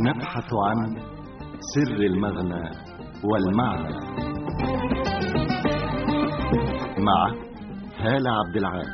نبحث عن سر المغنى والمعنى مع هالة عبد العال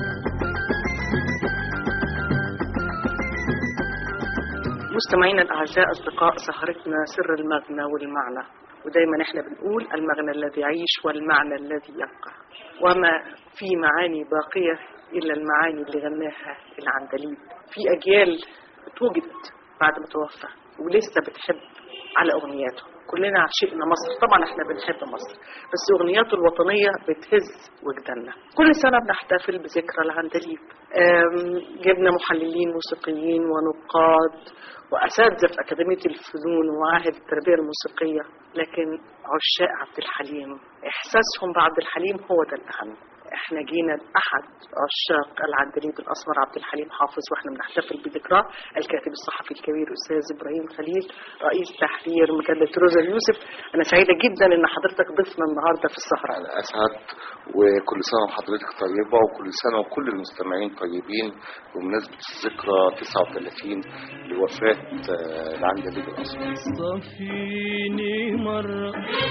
مستمعينا الأعزاء أصدقاء سهرتنا سر المغنى والمعنى ودايما احنا بنقول المغنى الذي يعيش والمعنى الذي يبقى وما في معاني باقية إلا المعاني اللي غناها العندليب في أجيال اتوجدت بعد ما توفى ولسه بتحب على أغنياته كلنا عشقنا مصر طبعا احنا بنحب مصر بس اغنياته الوطنية بتهز وجداننا كل سنة بنحتفل بذكرى العندليب أم، جبنا محللين موسيقيين ونقاد وأساتذة في أكاديمية الفنون ومعاهد التربية الموسيقية لكن عشاق عبد الحليم إحساسهم بعبد الحليم هو ده الأهم احنا جينا لأحد عشاق العندليب الأسمر عبد الحليم حافظ واحنا بنحتفل بذكراه الكاتب الصحفي الكبير أستاذ إبراهيم خليل رئيس تحرير مجلة روزا اليوسف أنا سعيدة جدا إن حضرتك ضيفنا النهاردة في السهرة أنا أسعد وكل سنة وحضرتك طيبة وكل سنة وكل المستمعين طيبين بمناسبة الذكرى 39 لوفاة آه، العندليب الأسمر صفيني مرة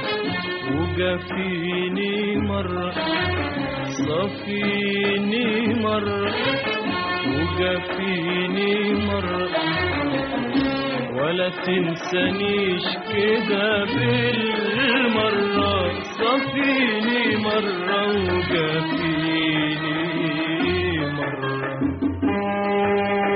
وجفيني مرة صفيني مرة وجفيني مرة ولا تنسانيش كده بالمرة صفيني مرة وجفيني مرة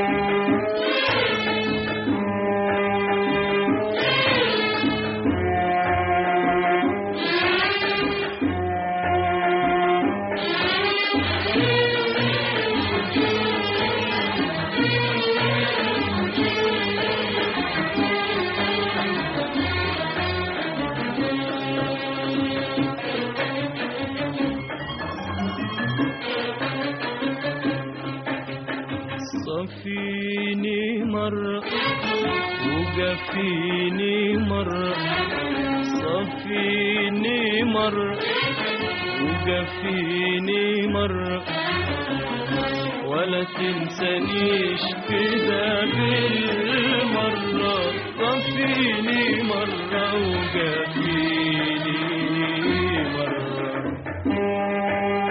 صفيني مرة وجفيني مرة صفيني مرة وجفيني مرة ولا تنسانيش كده بالمرة صفيني مرة وجفيني مرة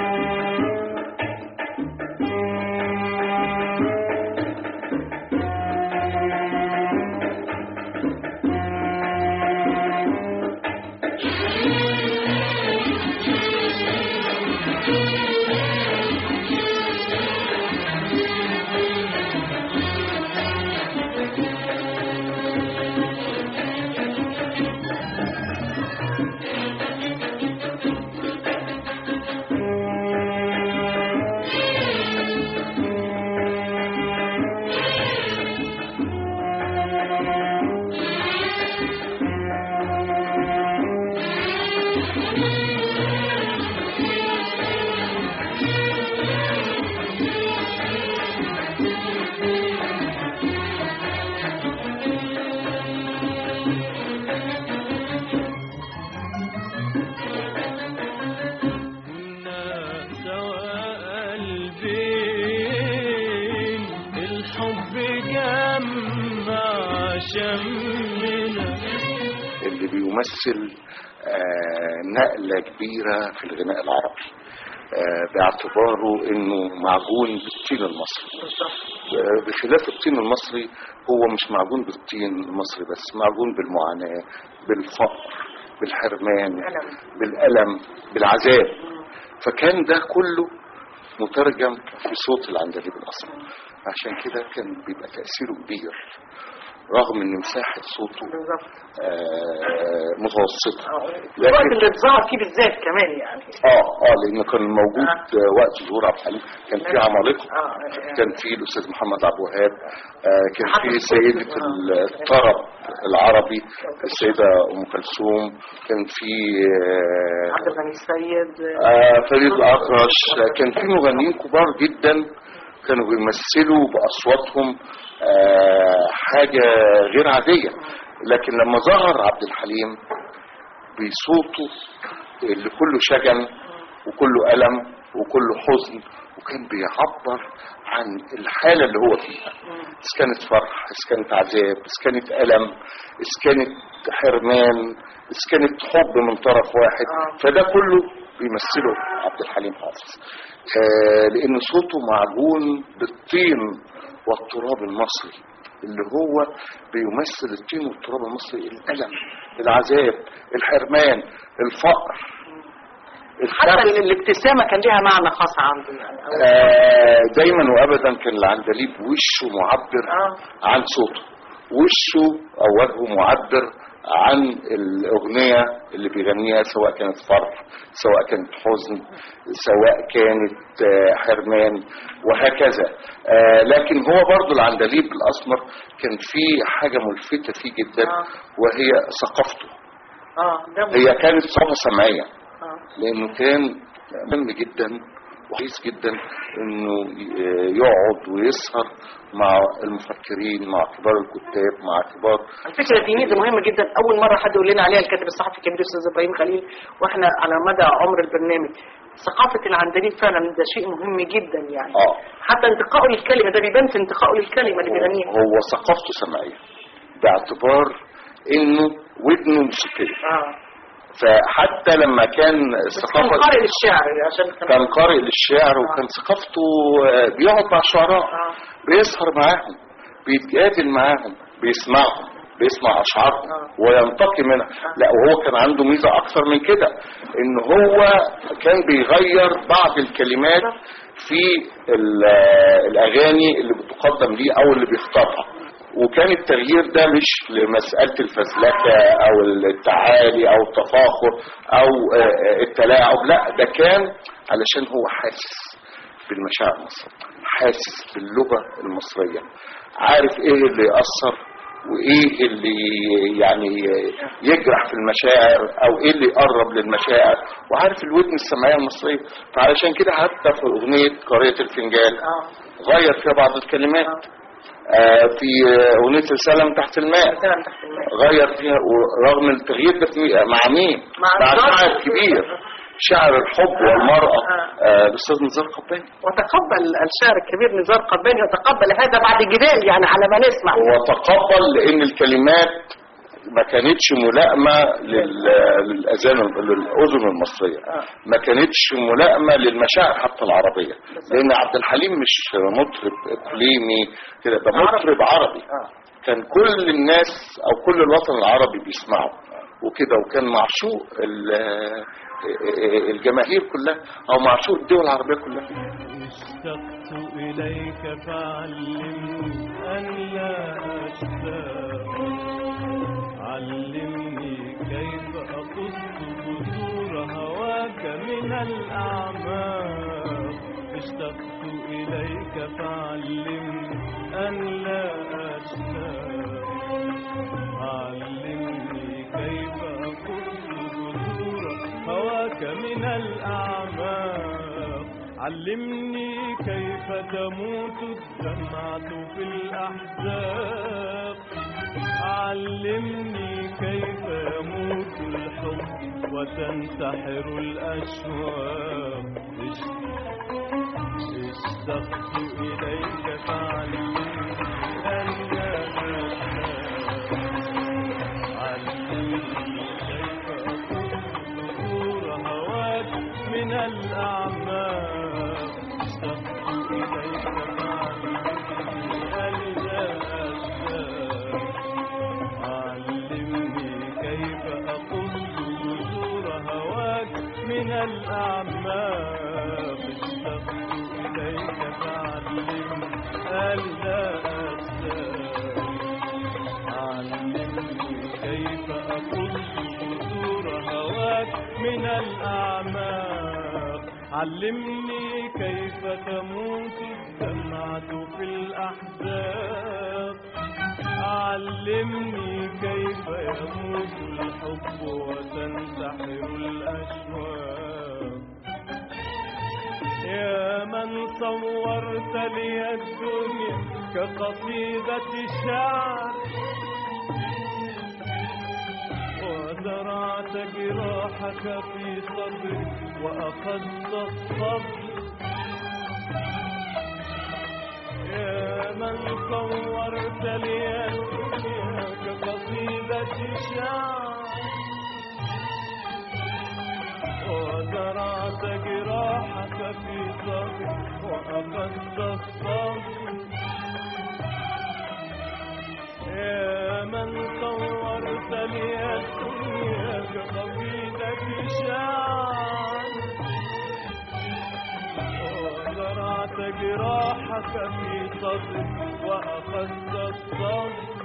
كنا سوا قلبين الحب جمع شمنا اللي بيمثل آه، نقلة كبيرة في الغناء العربي آه، باعتباره انه معجون بالطين المصري آه، بخلاف الطين المصري هو مش معجون بالطين المصري بس معجون بالمعاناة بالفقر بالحرمان ألم. بالألم بالعذاب فكان ده كله مترجم في صوت العندليب الأسمر عشان كده كان بيبقى تأثيره كبير رغم ان مساحة صوته بالظبط آه، متوسطة الوقت اللي اتظهر فيه بالذات كمان يعني اه اه لانه كان موجود آه. وقت ظهور عبد الحليم كان في عمالقه اه كان في الاستاذ محمد عبد الوهاب آه كان في حافظ سيده صوته. الطرب العربي السيده ام كلثوم كان في عبد الغني السيد آه فريد الاطرش آه، كان في مغنيين كبار جدا كانوا بيمثلوا باصواتهم آه حاجه غير عاديه لكن لما ظهر عبد الحليم بصوته اللي كله شجن وكله ألم وكله حزن وكان بيعبر عن الحالة اللي هو فيها إذا كانت فرح إذا كانت عذاب إذا كانت ألم إذا كانت حرمان إذا كانت حب من طرف واحد آه. فده كله بيمثله عبد الحليم حافظ آه لأن صوته معجون بالطين والتراب المصري اللي هو بيمثل الطين والتراب المصري الألم العذاب الحرمان الفقر حتى الفقر الابتسامة كان لها معنى خاص عنده يعني أو- آه، دايما وابدا كان العندليب وشه معبر آه. عن صوته وشه او وجهه معبر عن الاغنيه اللي بيغنيها سواء كانت فرح سواء كانت حزن سواء كانت آه، حرمان وهكذا آه، لكن هو برضو العندليب الاسمر كان فيه حاجه ملفته فيه جدا آه. وهي ثقافته اه ده هي كانت ثقافه سمعيه آه. لانه كان مهم جدا وحريص جدا انه ي- يقعد ويسهر مع المفكرين مع كبار الكتاب مع كبار على فكرة دي ميزة مهمة جدا أول مرة حد يقول لنا عليها الكاتب الصحفي الكبير أستاذ إبراهيم خليل وإحنا على مدى عمر البرنامج ثقافة العندليب فعلا ده شيء مهم جدا يعني اه حتى انتقائه للكلمة ده بيبان في انتقائه للكلمة اللي بيغنيها هو ثقافته سمعيه باعتبار انه ودنه موسيقيه اه فحتى لما كان بس كان الثقافه قارئ للشعر عشان كان كان قارئ للشعر وكان ثقافته آه، بيقعد مع الشعراء آه. بيسهر معاهم بيتقابل معاهم بيسمعهم بيسمع اشعارهم آه. وينتقي منها لا وهو كان عنده ميزه اكثر من كده ان هو كان بيغير بعض الكلمات في ال- آه، الاغاني اللي بتقدم ليه او اللي بيختارها وكان التغيير ده مش لمسألة الفزلكة أو التعالي أو التفاخر أو آه، آه، التلاعب لا ده كان علشان هو حاسس بالمشاعر المصرية حاسس باللغة المصرية عارف ايه اللي يأثر وايه اللي يعني يجرح في المشاعر او ايه اللي يقرب للمشاعر وعارف الودن السمعية المصرية فعلشان كده حتى في اغنية قارئة الفنجان اه غير فيها بعض الكلمات آه، في آه، أغنية رسالة من تحت الماء كلام تحت الماء غير فيها ورغم التغيير ده في- مع مين؟ مع مع الزرق. شاعر كبير شاعر الحب والمرأة آه، الأستاذ نزار قباني وتقبل الشاعر الكبير نزار قباني وتقبل هذا بعد جدال يعني على ما نسمع هو تقبل لأن الكلمات ما كانتش ملائمة لل- للأذان للأذن المصرية آه. ما كانتش ملائمة للمشاعر حتى العربية لأن عبد الحليم مش مطرب إقليمي كده ده مطرب عربي آه. كان كل الناس او كل الوطن العربي بيسمعه وكده وكان معشوق ال- الجماهير كلها او معشوق الدول العربيه كلها اشتقت إليك فعلمني أن لا أشتاق علمني كيف أقص جذور هواك من الأعماق اشتقت إليك فعلمني أن لا أشتاق علمني كيف أقص جذور هواك من الأعماق علمني كيف تموت الدمعة في الأحزاب علمني كيف يموت الحب وتنتحر الأشواق اشتقت إليك فعلمني أن لا أشتاق علمني كيف أكون ظهور هواك من الأعماق اشتقت إليك فعلمني ألا أشتاق علمني كيف أقص جذور هواك من الأعماق اشتقت إليك فعلمني ألا أشتاق علمني كيف أقص جذور هواك من الأعماق علمني كيف تموت الدمعة في الأحزاب علمني كيف يموت الحب وتنتحر الأشواق يا من صورت لي الدنيا كقصيدة شعر وزرعت جراحك في صدري وأخذت الصبر صورت لي الدنيا كقصيدة شعر وزرعت جراحك في صدري وأخذت الصبر يا من صورت لي الدنيا كقصيدة شعر وزرعت جراحك في صدري وأخذت الصبر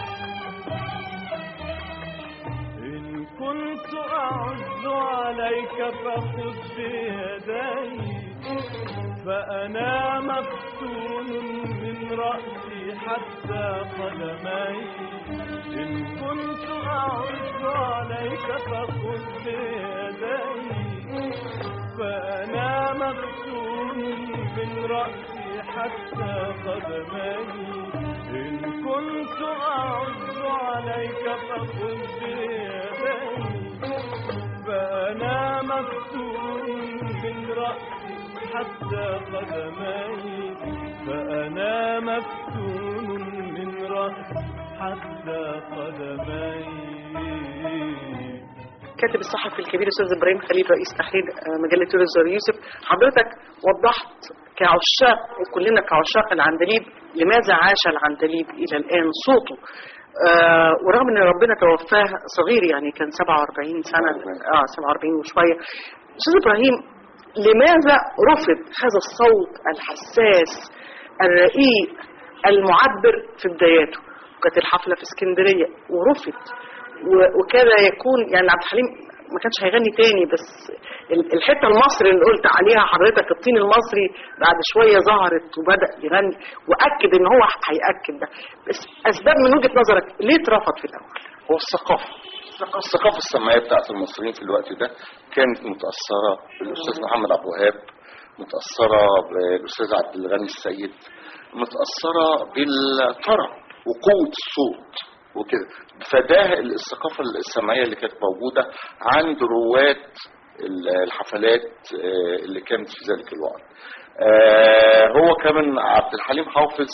إن كنت أعز عليك فخذ بيدي فأنا مفتون من رأسي حتى قدمي إن كنت أعز عليك فخذ بيدي فأنا مفتون من رأسي حتى قدمي إن كنت أعز عليك فخذ بيدي فأنا مفتون من رأسي حتى قدمي فأنا مفتون من رأسي حتى قدمي كاتب الصحفي الكبير الاستاذ ابراهيم خليل رئيس تحرير آه، مجله توريزر يوسف حضرتك وضحت كعشاق وكلنا كعشاق العندليب لماذا عاش العندليب الى الان صوته آه ورغم ان ربنا توفاه صغير يعني كان 47 سنه اه 47 وشويه استاذ ابراهيم لماذا رفض هذا الصوت الحساس الرقيق المعبر في بداياته كانت الحفله في اسكندريه ورفض و- وكاد يكون يعني عبد الحليم ما كانش هيغني تاني بس ال- الحته المصري اللي قلت عليها حضرتك الطين المصري بعد شويه ظهرت وبدا يغني واكد ان هو هياكد ده بس اسباب من وجهه نظرك ليه اترفض في الاول؟ هو الثقافة الثقافة السمعية بتاعت المصريين في الوقت ده كانت متأثرة بالأستاذ محمد عبد الوهاب متأثرة بالأستاذ عبد الغني السيد متأثرة بالطرب وقوة الصوت وكده فده الثقافة السمعية اللي كانت موجودة عند رواد الحفلات آه، اللي كانت في ذلك الوقت آه، هو كمان عبد الحليم حافظ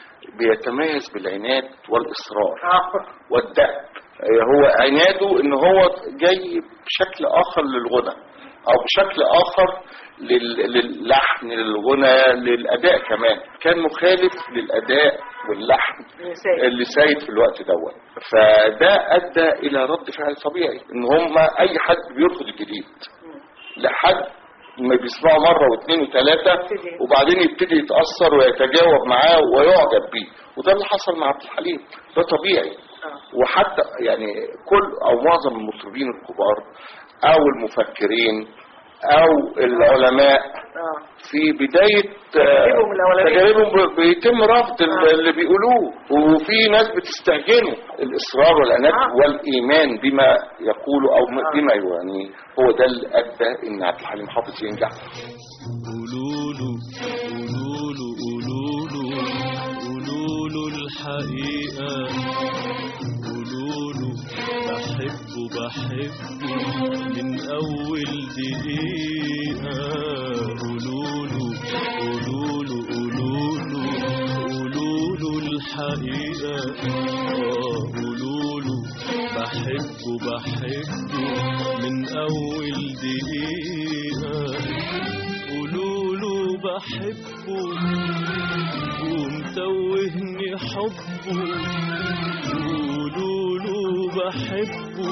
بيتميز بالعناد والإصرار والدأب هو عناده ان هو جاي بشكل اخر للغنى او بشكل اخر لل- للحن للغنى للاداء كمان كان مخالف للاداء واللحن اللي سايد في الوقت دوت فده ادى الى رد فعل طبيعي ان هم اي حد بيرفض الجديد لحد ما بيسمعه مرة واثنين وثلاثة وبعدين يبتدي يتأثر ويتجاوب معاه ويعجب بيه وده اللي حصل مع عبد الحليم ده طبيعي وحتى يعني كل او معظم المطربين الكبار او المفكرين او العلماء في بداية آه، تجاربهم الأولانية. تجاربهم ب- بيتم رفض ال- اللي بيقولوه وفي ناس بتستهجنه الإصرار والعناد آه. والإيمان بما يقول أو م- بما يعني هو ده اللي أدى إن عبد الحليم حافظ ينجح قولولو قولولو قولولو قولولو الحقيقة قولولو بحبه بحبه من أول دقيقة قولولو قولولو قولولو قولولو الحقيقة آه، قولولو بحبه بحبه من أول دقيقة قولوا له بحبه ومتوهني حبه قولوا له بحبه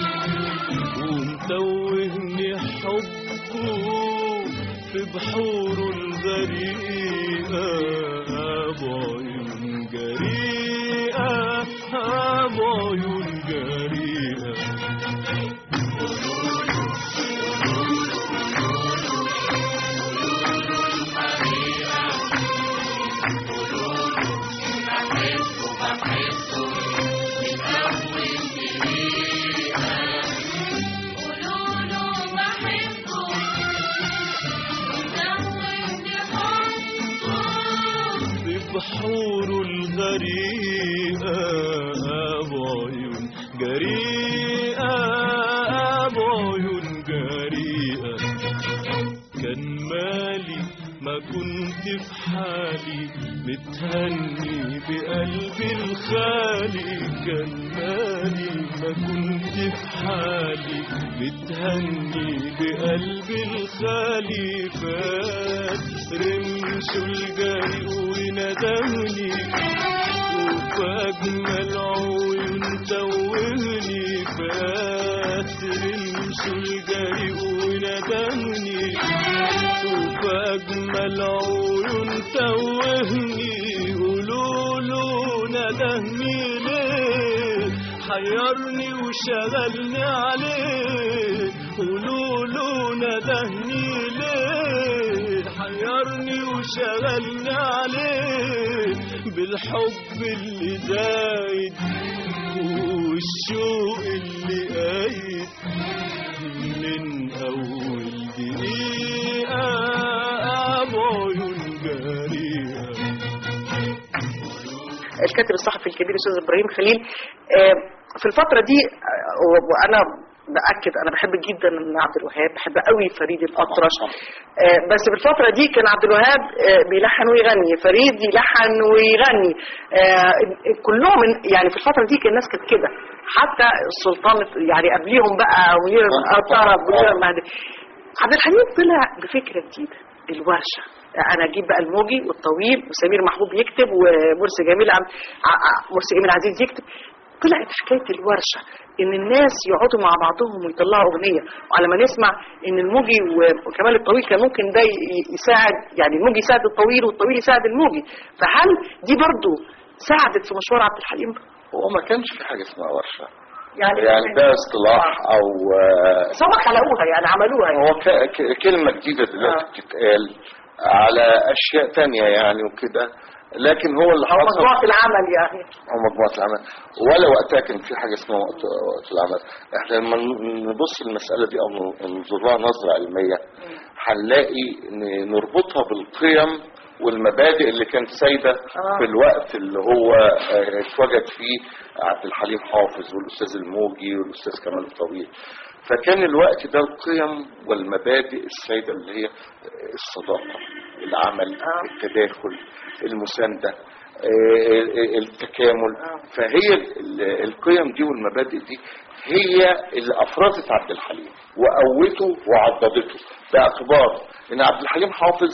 ومتوهني حبه في بحوره الغريقة بعيون جريئة بعيون جريئة ببحور الغريقة بعيون جريئة بعيون جريئة كان مالي ما كنت في حالي متهني بقلبي الخالي كان مالي ما كنت في حالي متهني بقلبي الخالي فات رمش الجري وندهني وفي أجمل عيون توهني فات رمش الجري وندهني وفي أجمل عيون توهني قولوله ندهني ليه حيرني وشغلني عليه قولوله ندهني ليه حيرني وشغلني عليه بالحب اللي زايد والشوق اللي قايد من أول دقيقة أبو عيون جريئة الكاتب الصحفي الكبير الاستاذ ابراهيم خليل آه، في الفتره دي آه، وانا باكد انا بحب جدا ان عبد الوهاب بحب قوي فريد الاطرش آه، بس في الفتره دي كان عبد الوهاب آه، بيلحن ويغني فريد يلحن ويغني آه، كلهم من- يعني في الفتره دي كان الناس كانت كده حتى السلطان يعني قبليهم بقى منير الطرب منير المهدي عبد الحليم طلع بفكره جديده الورشه انا اجيب بقى الموجي والطويل وسمير محبوب يكتب ومرسي جميل عم ع- ع- مرسي جميل عزيز يكتب طلعت حكايه الورشه ان الناس يقعدوا مع بعضهم ويطلعوا اغنيه وعلى ما نسمع ان الموجي و- وكمال الطويل كان ممكن ده ي- يساعد يعني الموجي يساعد الطويل والطويل يساعد الموجي فهل دي برضو ساعدت في مشوار عبد الحليم هو ما كانش في حاجه اسمها ورشه يعني يعني ده اصطلاح او آه، بس هم خلقوها يعني عملوها يعني هو ك- ك- كلمة جديدة دلوقتي آه. بتتقال على أشياء تانية يعني وكده لكن هو اللي او حصل مجموعه العمل يعني أو مجموعة العمل ولا وقتها كان في حاجة اسمها وقت, وقت العمل احنا لما ن- نبص المسألة دي أو ننظر لها نظرة علمية هنلاقي ن- نربطها بالقيم والمبادئ اللي كانت سايدة آه. في الوقت اللي هو آه، اتوجد فيه عبد الحليم حافظ والأستاذ الموجي والأستاذ كمال الطويل فكان الوقت ده القيم والمبادئ السائدة اللي هي الصداقة العمل آه. التداخل المساندة آه، التكامل فهي ال- القيم دي والمبادئ دي هي اللي افرزت عبد الحليم وقوته وعضدته باعتبار ان عبد الحليم حافظ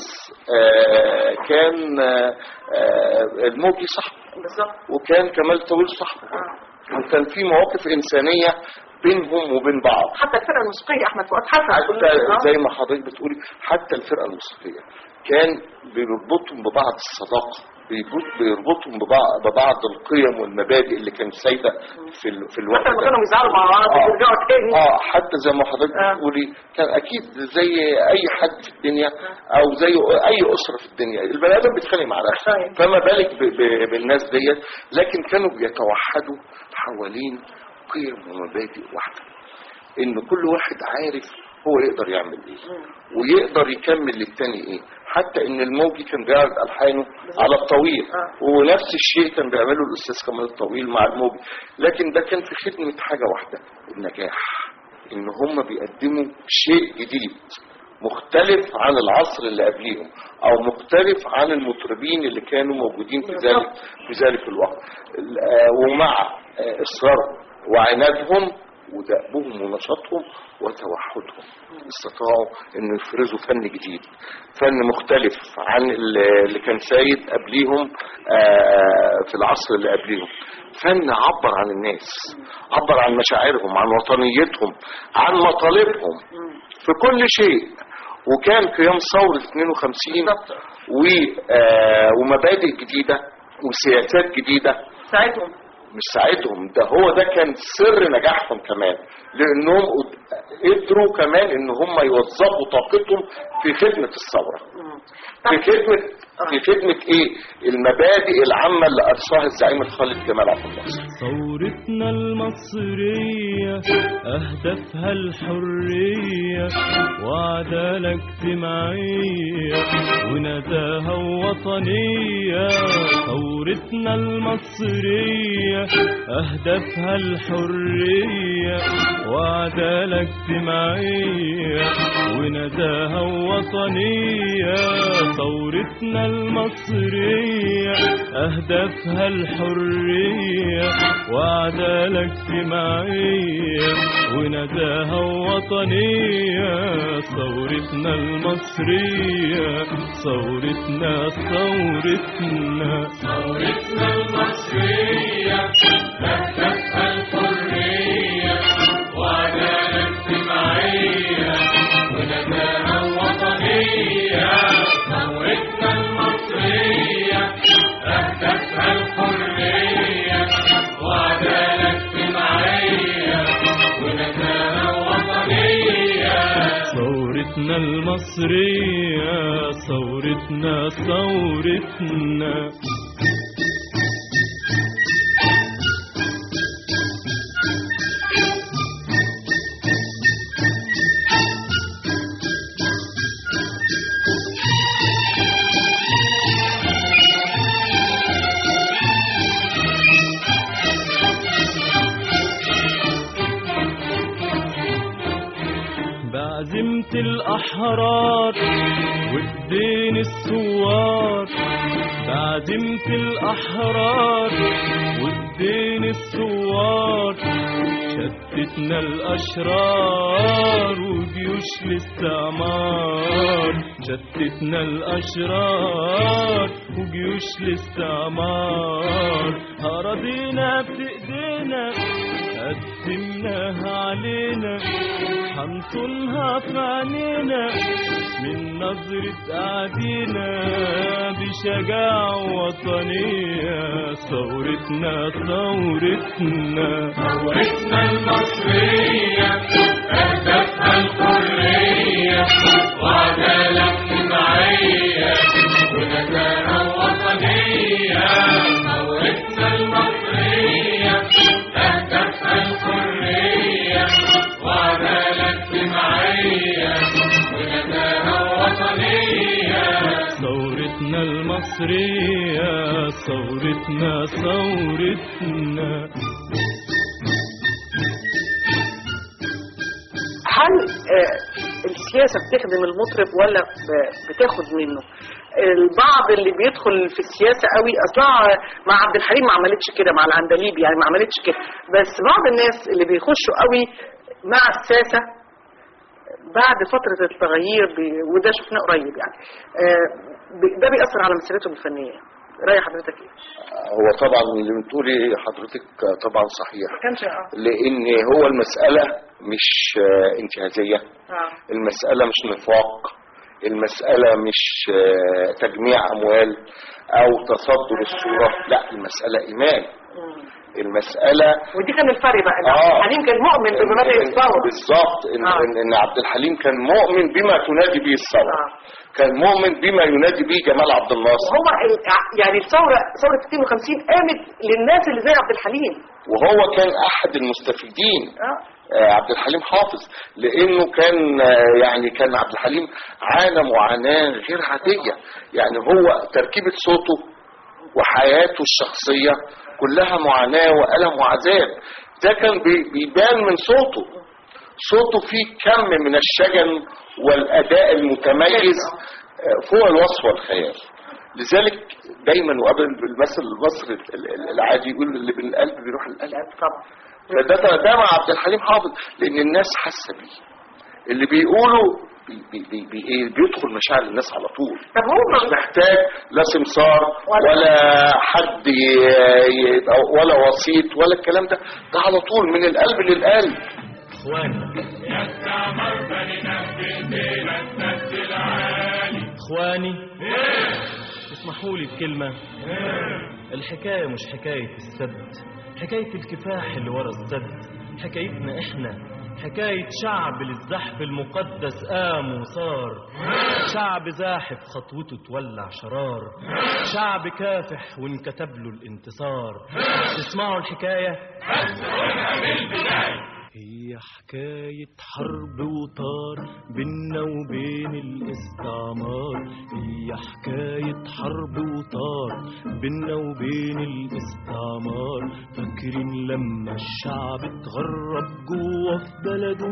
آه، كان آه، آه، الموجي صاحبه بالظبط وكان كمال طويل صاحبه وكان في مواقف انسانيه بينهم وبين بعض حتى الفرقه الموسيقيه احمد فؤاد حسن حتى زي ما حضرتك بتقولي حتى الفرقه الموسيقيه كان بيربطهم ببعض الصداقه بيربط- بيربطهم ببعض, ببعض القيم والمبادئ اللي كانت سايده في ال- في الوقت حتى لما ده. كانوا بيزعلوا مع بعض آه. ويرجعوا تاني اه حتى زي ما حضرتك آه. بتقولي كان اكيد زي اي حد في الدنيا او زي اي اسره في الدنيا البني ادم بيتخانق مع نفسه أيوة. فما بالك ب- ب- بالناس ديت لكن كانوا بيتوحدوا حوالين قيم ومبادئ واحده ان كل واحد عارف هو يقدر يعمل ايه ويقدر يكمل للتاني ايه حتى ان الموجي كان بيعرض الحانه على الطويل آه. ونفس الشيء كان بيعمله الاستاذ كمال الطويل مع الموجي لكن ده كان في خدمه حاجه واحده النجاح ان هم بيقدموا شيء جديد مختلف عن العصر اللي قبليهم او مختلف عن المطربين اللي كانوا موجودين في ذلك في ذلك الوقت ال- آه، ومع آه، اصرارهم وعنادهم ودأبهم ونشاطهم وتوحدهم استطاعوا انه يفرزوا فن جديد فن مختلف عن اللي اللي كان سايد قبليهم آه، في العصر اللي قبليهم فن عبر عن الناس عبر عن مشاعرهم عن وطنيتهم عن مطالبهم في كل شيء وكان قيام ثورة 52 و آه، ومبادئ جديدة وسياسات جديدة ساعتهم مش ساعدهم ده هو ده كان سر نجاحهم كمان لانهم قد- قدروا كمان ان هم يوظفوا طاقتهم في خدمة الثورة في خدمة في خدمة ايه المبادئ العامة اللي ارساها الزعيم الخالد جمال عبد الناصر ثورتنا المصرية أهدافها الحرية وعدالة اجتماعية ونزاهة وطنية ثورتنا المصرية أهدافها الحرية وعدالة اجتماعية ونزاهة وطنية ثورتنا المصرية أهدافها الحرية وعدالة اجتماعية ونزاهة وطنية ثورتنا المصرية ثورتنا ثورتنا ثورتنا المصرية أهدافها الحرية وعدالة اجتماعية ونزاهة وطنية ثورتنا المصرية أهدافها الحرية وعدالة اجتماعية ونزاهة وطنية ثورتنا المصرية ثورتنا ثورتنا بعزمة الأحرار والدين الثوار بعزمة الأحرار والدين الثوار شتتنا الأشرار وجيوش الاستعمار شتتنا الأشرار وجيوش الاستعمار أراضينا بإيدينا قدمناها علينا حنصونها في عينينا من نظرة أعدينا بشجاعة وطنية ثورتنا ثورتنا ثورتنا المصرية أهدافها الحرية وعدالة اجتماعية ونزاهة وطنية ثورتنا المصرية أهدافها الحرية وعدالة اجتماعية ونزاهة وطنية ثورتنا المصرية ثورتنا ثورتنا هل آه، السياسة بتخدم المطرب ولا ب- بتاخد منه البعض اللي بيدخل في السياسة قوي اصلا مع عبد الحليم ما عملتش كده مع العندليب يعني ما عملتش كده بس بعض الناس اللي بيخشوا قوي مع الساسة بعد فترة التغيير بي... وده شفناه قريب يعني آه، بي- ده بيأثر على مسيرتهم الفنية رأي حضرتك ايه؟ هو طبعا اللي بتقولي حضرتك طبعا صحيح ما كانش اه لان هو المسألة مش آه، انتهازية اه المسألة مش نفاق المسألة مش آه، تجميع أموال أو تصدر الصورة لا المسألة إيمان مم. المسألة ودي كان الفرق بقى إن آه. عبد الحليم كان مؤمن بمبادئ الثورة بالظبط إن, آه. إن, إن عبد الحليم كان مؤمن بما تنادي به الثورة آه. كان مؤمن بما ينادي به جمال عبد الناصر وهو ال- يعني الثورة ثورة 52 قامت للناس اللي زي عبد الحليم وهو كان أحد المستفيدين اه آه، عبد الحليم حافظ لانه كان آه، يعني كان عبد الحليم عانى معاناه غير عاديه يعني هو تركيبه صوته وحياته الشخصيه كلها معاناه والم وعذاب ده كان بي- بيبان من صوته صوته فيه كم من الشجن والاداء المتميز آه، فوق الوصف والخيال لذلك دايما وقبل المثل المصري ال- ال- العادي يقول اللي بالقلب بيروح القلب طبعا فده ده مع عبد الحليم حافظ لان الناس حاسه بيه اللي بيقولوا بي بي بي بي إيه بيدخل مشاعر الناس على طول طب هو مش محتاج لا سمسار ولا- ولا حد ي- يبقى ولا وسيط ولا الكلام ده ده على طول من القلب للقلب اخواني اخواني اسمحوا لي بكلمة الحكاية مش حكاية السد حكاية الكفاح اللي ورا السد حكايتنا احنا حكاية شعب للزحف المقدس قام وصار شعب زاحف خطوته تولع شرار شعب كافح وانكتب له الانتصار تسمعوا الحكاية هي حكاية حرب وطار بينا وبين الاستعمار هي حكاية حرب وطار بينا وبين الاستعمار فاكرين لما الشعب اتغرب جوه في بلده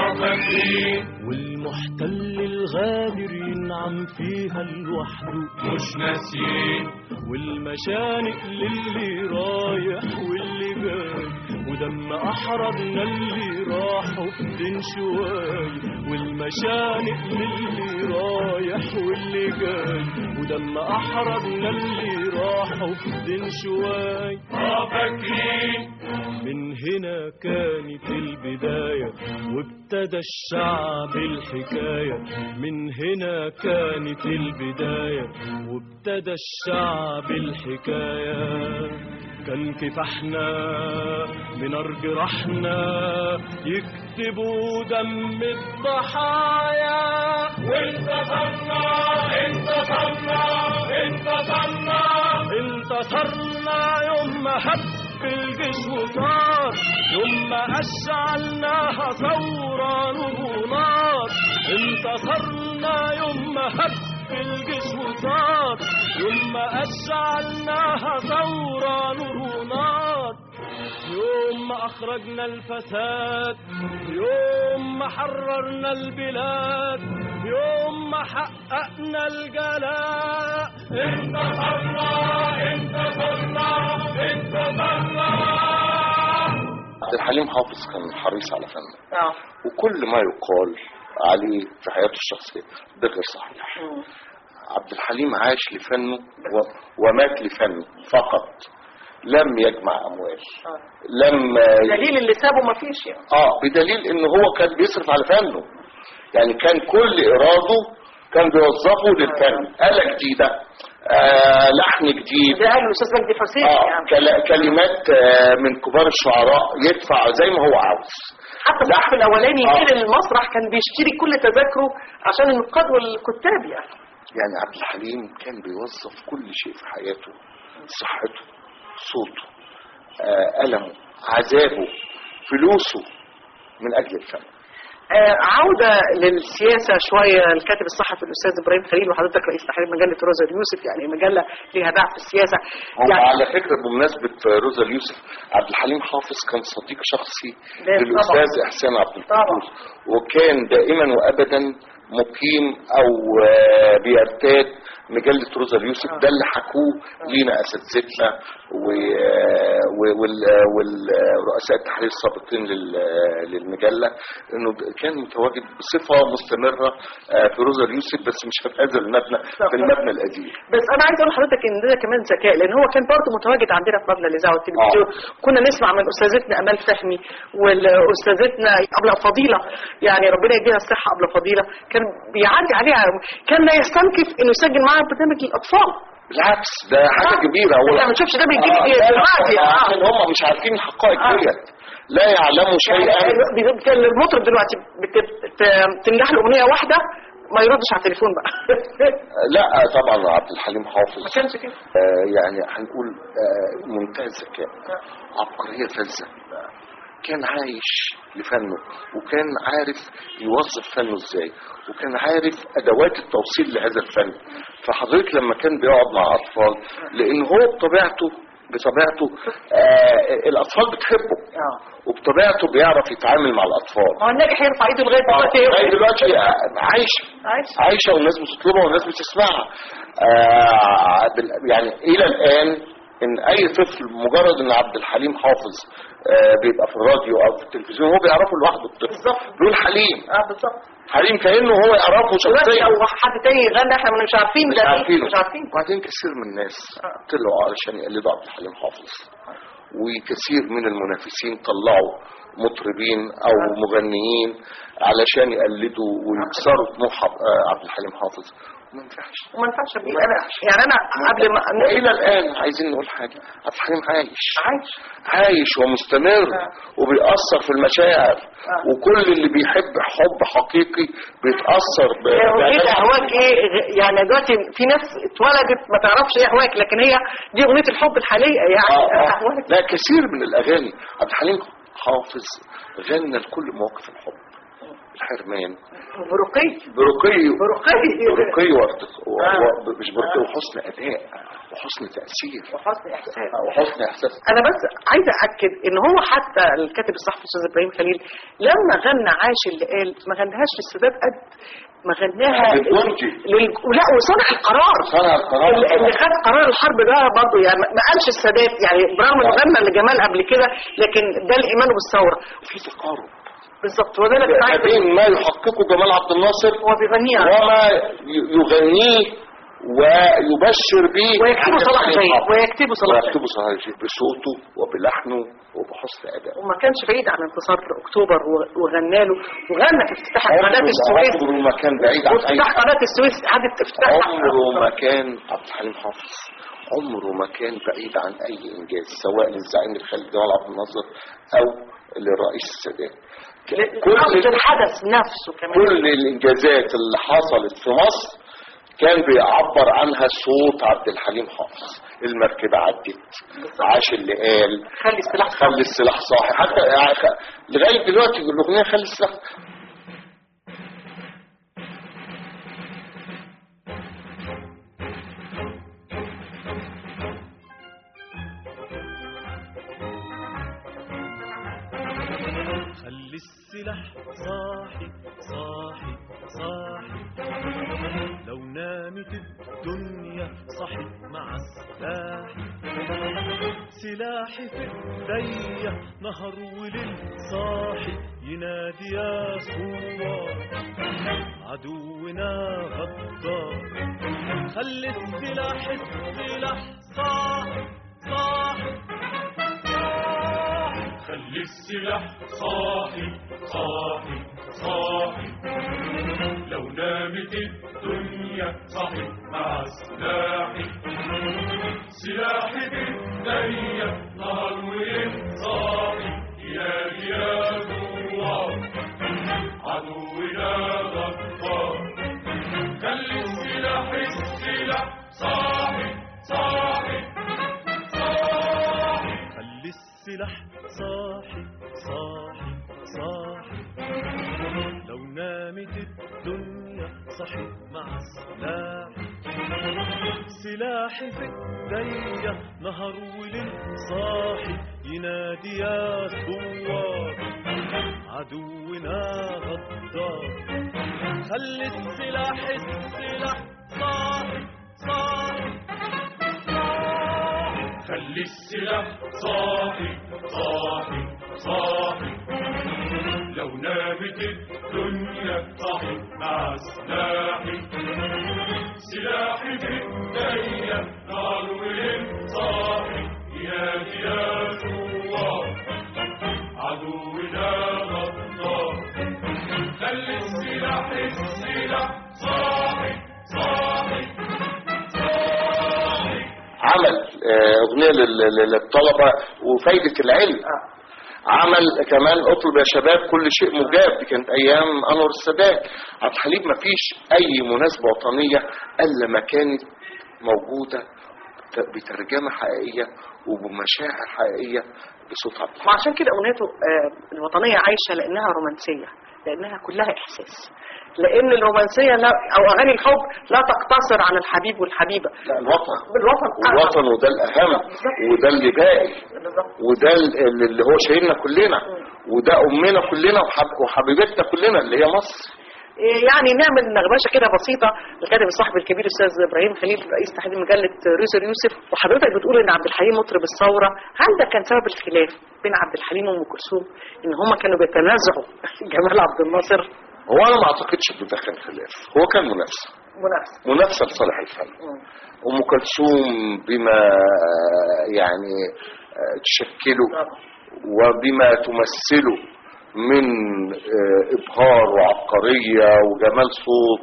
والمحتل الغادر ينعم فيها لوحده مش ناسيين والمشانق للي رايح واللي جاي ودم احرجنا اللي راحوا في دين شوي والمشانق للي رايح واللي جاي ودم احرجنا اللي راحوا في دين شوي فاكرين من هنا كانت البداية وابتدى الشعب الحكاية من هنا كانت البداية وابتدى الشعب الحكاية كان كفاحنا من أرض رحنا يكتبوا دم الضحايا وانتصرنا انتصرنا انتصرنا انتصرنا يوم ما هب الجيش وصار يوم ما أشعلناها ثورة نور ونار انتصرنا يوم ما هب الجيش وصار يوم ما أشعلناها ثورة نور ونار يوم ما أخرجنا الفساد يوم ما حررنا البلاد يوم ما حققنا الجلاء انتصرنا انتصرنا انتصرنا عبد الحليم حافظ كان حريص على فنه اه وكل ما يقال عليه في حياته الشخصية ده غير صحيح مم. عبد الحليم عاش لفنه و... ومات لفنه فقط لم يجمع أموال آه. لم دليل اللي سابه ما فيش يعني اه بدليل ان هو كان بيصرف على فنه يعني كان كل اراده كان بيوظفه للفن آلة جديدة آه لحن جديد ده قال الاستاذ مجدي حسين آه يعني كلا- كلمات آه من كبار الشعراء يدفع زي ما هو عاوز حتى الصحفي الاولاني آه. يجي المسرح كان بيشتري كل تذاكره عشان النقاد والكتاب يعني يعني عبد الحليم كان بيوظف كل شيء في حياته صحته صوته آه ألمه عذابه فلوسه من أجل الفن آه، عودة للسياسة شوية الكاتب الصحفي الأستاذ إبراهيم خليل وحضرتك رئيس تحرير مجلة روزا اليوسف يعني مجلة ليها باع في السياسة هو يعني على فكرة بمناسبة روزا اليوسف عبد الحليم حافظ كان صديق شخصي ده للأستاذ طبعا. إحسان عبد طبعا. القدوس وكان دائما وأبدا مقيم أو آه، بيرتاد مجلة روزا اليوسف ده اللي حكوه لينا أساتذتنا و- آه، و- وال- والرؤساء التحرير السابقين لل- للمجلة إنه كان متواجد بصفة مستمرة آه، في روزا اليوسف بس مش في هذا المبنى في المبنى القديم بس انا عايز اقول لحضرتك ان ده كمان ذكاء لان هو كان برضه متواجد عندنا في مبنى الاذاعه والتلفزيون كنا نسمع من استاذتنا امال فهمي واستاذتنا ابله فضيله يعني ربنا يديها الصحه ابله فضيله كان بيعدي عليها كان لا يستنكف انه يسجل معاها برنامج للاطفال بالعكس ده حاجة آه. كبيرة هو احنا ما بنشوفش ده بيجي آه، لي لا، لا، دلوقتي هم اه عشان هم مش عارفين الحقائق آه. ديت لا يعلموا شيئا يعني كان المطرب دلوقتي بت- ت- تنجح له اغنيه واحده ما يردش على التليفون بقى لا طبعا عبد الحليم حافظ ما كانش كده آه، يعني هنقول آه، منتهى الذكاء عبقرية فلسة كان عايش لفنه وكان عارف يوظف فنه ازاي وكان عارف ادوات التوصيل لهذا الفن فحضرتك لما كان بيقعد مع اطفال لان هو بطبيعته بطبيعته آه الاطفال بتحبه اه وبطبيعته بيعرف يتعامل مع الاطفال ما هو الناجح يرفع ايده لغايه دلوقتي لغايه دلوقتي عايشه عايش عايشه والناس بتطلبها والناس بتسمعها آه بال- يعني الى الان ان اي طفل مجرد ان عبد الحليم حافظ آه بيبقى في الراديو او في التلفزيون هو بيعرفه لوحده الطفل بالظبط بيقول حليم اه بالظبط حليم كانه هو يعرفه دلوقتي شخصيا لو حد تاني يغني احنا مش عارفين مش ده مين، عارفين مش عارفين وبعدين كثير من الناس آه. طلعوا علشان يقلدوا عبد الحليم حافظ وكثير من المنافسين طلعوا مطربين او مغنيين علشان يقلدوا ويكسروا طموح عب- آه، عبد الحليم حافظ ما ينفعش وما ينفعش أبقى انا يعني انا قبل ما والى الان عايزين نقول حاجه عبد الحليم عايش عايش عايش ومستمر وبيأثر في المشاعر وكل اللي بيحب حب حقيقي بيتأثر ب- ايه بأغاني اهواك ايه يعني دلوقتي في ناس اتولدت ما تعرفش ايه اهواك لكن هي دي اغنيه الحب الحاليه يعني آه، آه. اهواك لا كثير من الاغاني عبد الحليم حافظ غنى لكل مواقف الحب الحرمان برقي برقي برقي برقي وارتق- و- آه. و- مش برقي وحسن اداء وحسن تاثير وحسن احساس وحسن احساس انا بس عايزه اكد ان هو حتى الكاتب الصحفي الاستاذ ابراهيم خليل لما غنى عاش اللي قال ما غناهاش للسادات قد ما غناها للجندي. لل... لا وصنع القرار صنع القرار اللي اللي خد قرار الحرب ده برضه يعني ما- ما قالش السادات يعني برغم انه غنى لجمال قبل كده لكن ده الايمان بالثوره في تقارب بالظبط وده اللي كنت عايزة بين ما يحققه جمال عبد الناصر هو بيغنيها وما ي- يغنيه ويبشر به ويكتبه عبد صلاح الحليم جاي حافظ. ويكتبه صلاح جاي ويكتبه صلاح جاي بصوته وبلحنه وبحسن ادائه وما كانش بعيد عن انتصار اكتوبر و- وغنى له وغنى في افتتاح قناه السويس عمره ما كان بعيد عن وافتتاح اي قناه السويس عادت افتتاح عمره ما كان عبد الحليم حافظ عمره ما كان بعيد عن اي انجاز سواء للزعيم الخالد جمال عبد الناصر او للرئيس السادات كل الحدث نفسه كمان كل الانجازات اللي حصلت في مصر كان بيعبر عنها صوت عبد الحليم حافظ المركبة عدت عاش اللي قال خلي السلاح خلي السلاح صاحي حتى يعني خ- لغاية دلوقتي الأغنية خلي السلاح خلي السلاح صاحي صاحي صاحي لو نامت الدنيا صحي مع السلاح سلاحي في ايديا نهر وليل صاحي ينادي يا ثوار عدونا غدار خلي السلاح السلاح صاحي صاحي خلي السلاح صاحي صاحي صاحي لو نامت الدنيا صاحي مع سلاحي سلاحي بايديا نهر وليل صاحي يا يا ثوار عدونا غدار خلي السلاح السلاح صاحي صاحي صاحي خلي السلاح صاحي صاحي صاحي لو نامت الدنيا صحي مع سلاحي سلاحي في ايديا نهر وليل صاحي ينادي يا ثوار عدونا غدار خلي السلاح السلاح صاحي صاحي خلي السلاح صاحي صاحي صاحي لو نامت الدنيا صاحي مع سلاحي سلاحي في ايديا نار وليل صاحي يا يا ثوار عدونا غدار خلي السلاح السلاح صاحي صاحي صاحي عمل آه، أغنية لل- لل- للطلبة وفايدة العلم عمل كمان اطلب يا شباب كل شيء مجاب دي كانت ايام انور السادات عبد الحليم ما فيش اي مناسبه وطنيه الا ما كانت موجوده ت- بترجمه حقيقيه وبمشاعر حقيقيه بصوت عبد الحليم وعشان كده اغنيته آه، الوطنيه عايشه لانها رومانسيه لانها كلها احساس لان الرومانسيه لا او اغاني الحب لا تقتصر على الحبيب والحبيبه لا الوطن بالوطن الوطن وده الاهم وده اللي باقي بالظبط وده ال- اللي هو شايلنا كلنا وده امنا كلنا وحب- وحبيبتنا كلنا اللي هي مصر إيه يعني نعمل نغمشه كده بسيطه الكاتب الصحفي الكبير الاستاذ ابراهيم خليل رئيس تحرير مجله روزر يوسف وحضرتك بتقول ان عبد الحليم مطرب الثوره هل ده كان سبب الخلاف بين عبد الحليم وام كلثوم ان هما كانوا بيتنازعوا جمال عبد الناصر هو انا ما اعتقدش ان ده كان خلاف هو كان منافسه منافسه منافسه لصالح الفن ام كلثوم بما يعني آه، تشكله وبما تمثله من آه، ابهار وعبقريه وجمال صوت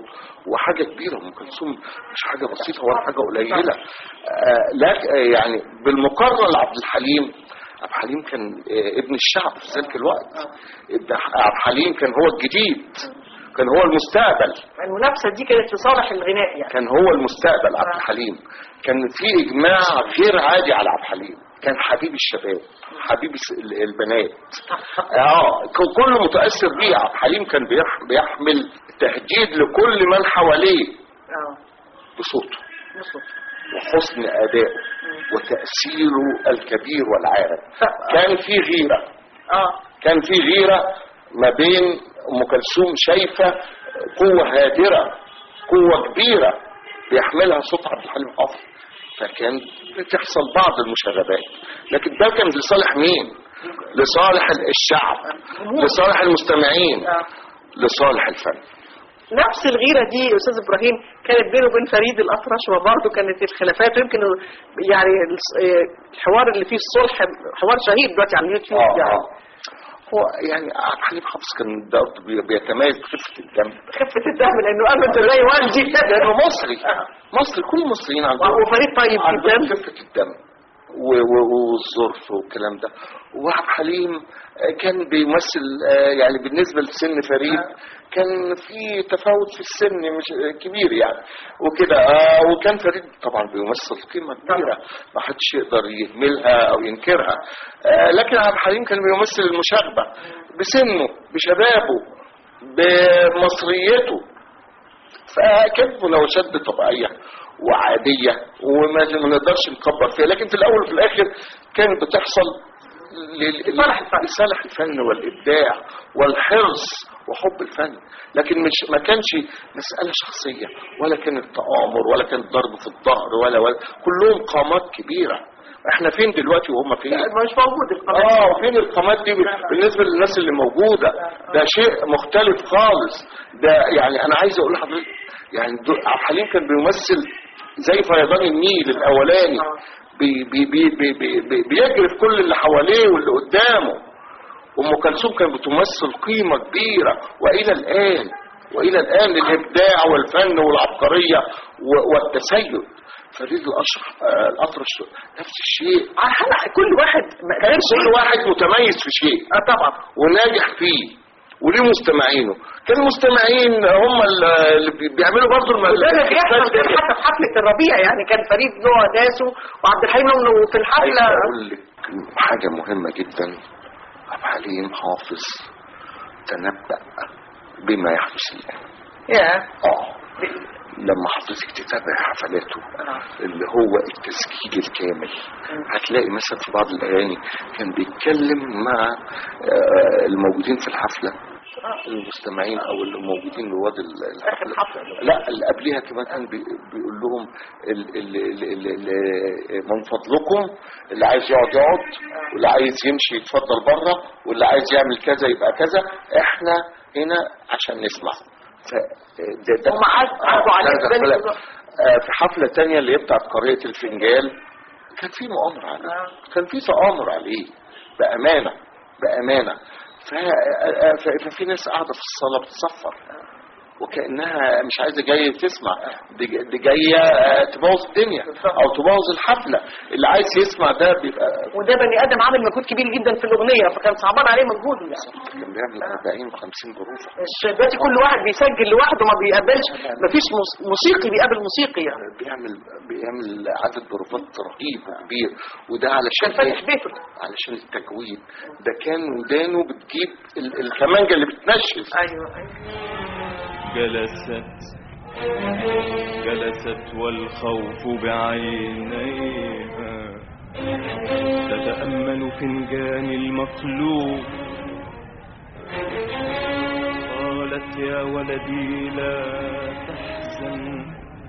وحاجه كبيره ام كلثوم مش حاجه بسيطه ولا حاجه قليله آه لا آه، يعني بالمقارنه لعبد الحليم عبد الحليم كان آه، ابن الشعب في ذلك الوقت ابن عبد الحليم كان هو الجديد كان هو المستقبل المنافسه دي كانت في صالح الغناء يعني كان هو المستقبل عبد الحليم كان في اجماع غير عادي على عبد الحليم كان حبيب الشباب حبيب الس- ال- البنات اه ك- كله متاثر بيه عبد الحليم كان بيح- بيحمل تهديد لكل من حواليه اه بصوته مظبوط. وحسن ادائه وتاثيره الكبير والعارف كان في غيره اه كان في غيرة ما بين أم كلثوم شايفة قوة هادرة قوة كبيرة بيحملها صوت عبد الحليم حافظ فكان بتحصل بعض المشاغبات لكن ده كان لصالح مين؟ لصالح الشعب لصالح المستمعين آه. لصالح الفن نفس الغيره دي يا استاذ ابراهيم كانت بينه وبين فريد الاطرش وبرضه كانت الخلافات ويمكن يعني الس- آه، الحوار اللي فيه الصلح حوار شهير دلوقتي على اليوتيوب آه يعني آه. هو يعني عبد الحليم حافظ كان ده بي- بيتميز بخفة الدم خفه الدم لانه ابدا زي والدي لأنه مصري مصري كل المصريين عندهم وفريد طيب عندهم جدا خفة الدم و- و- والظرف والكلام ده وعبد الحليم آه، كان بيمثل آه، يعني بالنسبة لسن فريد كان في تفاوت في السن مش آه، كبير يعني وكده آه، وكان فريد طبعا بيمثل قيمة كبيرة ما حدش يقدر يهملها أو ينكرها آه، لكن عبد الحليم كان بيمثل المشاغبة بسنه بشبابه بمصريته فكانت مناوشات طبيعية وعادية وما ما نقدرش نكبر فيها لكن في الأول وفي الآخر كانت بتحصل لل- لصالح الفن. لصالح الفن والإبداع والحرص وحب الفن لكن مش ما كانش مسألة شخصية ولا كانت تآمر ولا كانت ضرب في الظهر ولا ولا كلهم قامات كبيرة احنا فين دلوقتي وهم فين مش موجود القناه اه وفين القامات دي بالنسبه للناس اللي موجوده ده شيء مختلف خالص ده يعني انا عايز اقول لحضرتك يعني دو- عبد الحليم كان بيمثل زي فيضان النيل الاولاني بي بي بي بي بي بي بيجري في كل اللي حواليه واللي قدامه ام كلثوم كانت بتمثل قيمه كبيره والى الان والى الان الابداع والفن والعبقريه و- والتسيد فريد الأشرح آه، الأطرش نفس الشيء على حلقة كل واحد ما- غير كل واحد متميز في شيء اه طبعا وناجح فيه وليه مستمعينه كان المستمعين هم اللي بي- بيعملوا برضه الم- ده اللي بيحصل كان الفن. حتى في حفلة الربيع يعني كان فريد له داسه وعبد الحليم له في عايز الحفلة اقول لك حاجه مهمه جدا عبد الحليم حافظ تنبأ بما يحدث الان يا اه لما حضرتك تتابع حفلاته اللي هو التسجيل الكامل هتلاقي مثلا في بعض الاغاني كان بيتكلم مع آه، الموجودين في الحفله المستمعين او اللي موجودين رواد ال- الحفله الحفلة. لا اللي قبلها كمان كان بي- بيقول لهم ال- ال- ال- ال- ال- من فضلكم اللي عايز يقعد يقعد واللي عايز يمشي يتفضل بره واللي عايز يعمل كذا يبقى كذا احنا هنا عشان نسمع ف ده ده هم عاد- عادوا عليه ده- ده ذلك خلاف. الوقت. آه، في حفلة تانية اللي هي بتاعت قرية الفنجال كان في مؤامرة عليه كان في تآمر عليه بأمانة بأمانة ف- آه، ف- ففي ناس قاعدة في الصالة بتصفر وكأنها مش عايزة جاية تسمع دي دي جاية آه، تبوظ الدنيا أو تبوظ الحفلة اللي عايز يسمع ده بيبقى وده بني ادم عامل مجهود كبير جدا في الاغنيه فكان صعبان عليه مجهود يعني كان بيعمل 40 و50 جروفة مش دلوقتي كل واحد بيسجل لوحده ما بيقابلش مفيش موس- موسيقي بيقابل موسيقي يعني بيعمل بيعمل عدد جروبات رهيب وكبير وده كان علشان فاتح إيه؟ بيته علشان التجويد ده كان ودانه بتجيب ال- الكمانجه اللي بتنشف ايوه ايوه جلست جلست والخوف بعينيها تتأمل فنجان المقلوب قالت يا ولدي لا تحزن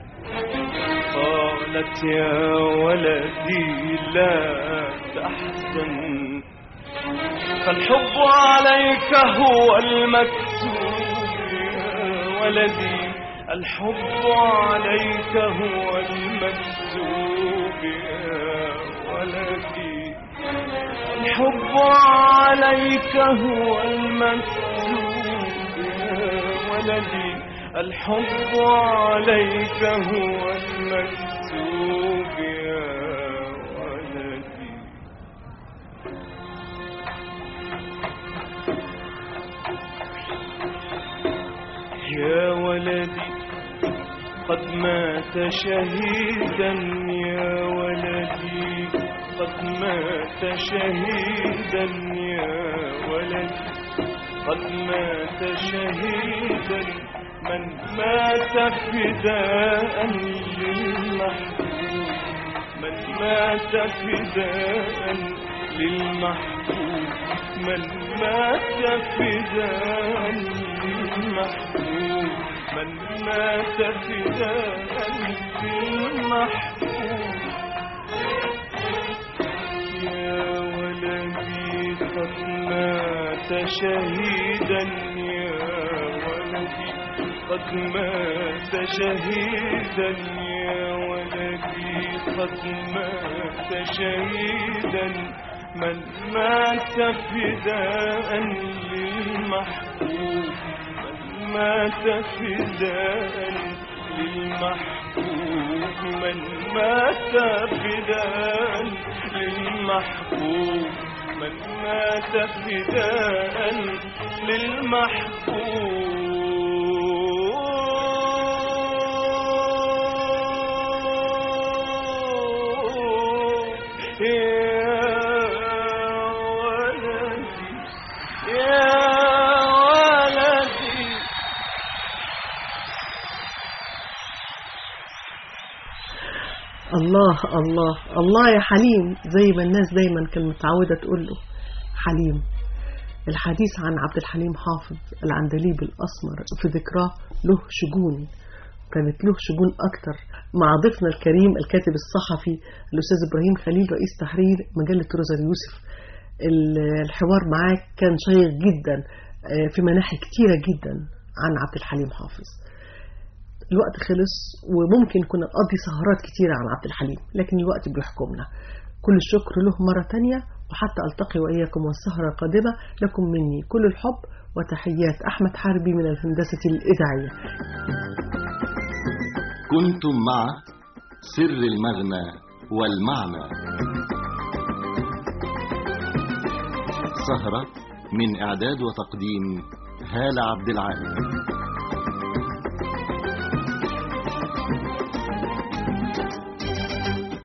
قالت يا ولدي لا تحزن فالحب عليك هو المكتوب يا ولدي الحب عليك هو المكتوب يا ولدي الحب عليك هو المكتوب يا ولدي الحب عليك هو المكتوب يا ولدي يا ولدي قد مات شهيدا يا ولدي قد مات شهيدا يا ولدي قد مات شهيدا من مات فداء للمحبوب من مات فداء للمحبوب من مات فداء للمحبوب من مات فداء للمحبوب يا ولدي قد مات شهيدا يا ولدي قد مات شهيدا يا ولدي قد مات شهيدا من مات فداء للمحبوب من مات فداء للمحبوب من مات فداء للمحبوب من مات فداء للمحبوب يا ولدي يا ولدي الله الله الله يا حليم زي ما الناس دايما كانت متعودة تقول له حليم الحديث عن عبد الحليم حافظ العندليب الأسمر في ذكراه له شجون كانت له شجون أكتر مع ضيفنا الكريم الكاتب الصحفي الأستاذ إبراهيم خليل رئيس تحرير مجلة روزا يوسف ال- الحوار معاك كان شيق جدا آه، في مناحي كتيرة جدا عن عبد الحليم حافظ الوقت خلص وممكن كنا نقضي سهرات كتيرة عن عبد الحليم لكن الوقت بيحكمنا كل الشكر له مرة تانية وحتى ألتقي وإياكم والسهرة القادمة لكم مني كل الحب وتحيات أحمد حربي من الهندسة الإذاعية كنتم مع سر المغنى والمعنى سهرة من إعداد وتقديم هالة عبد العال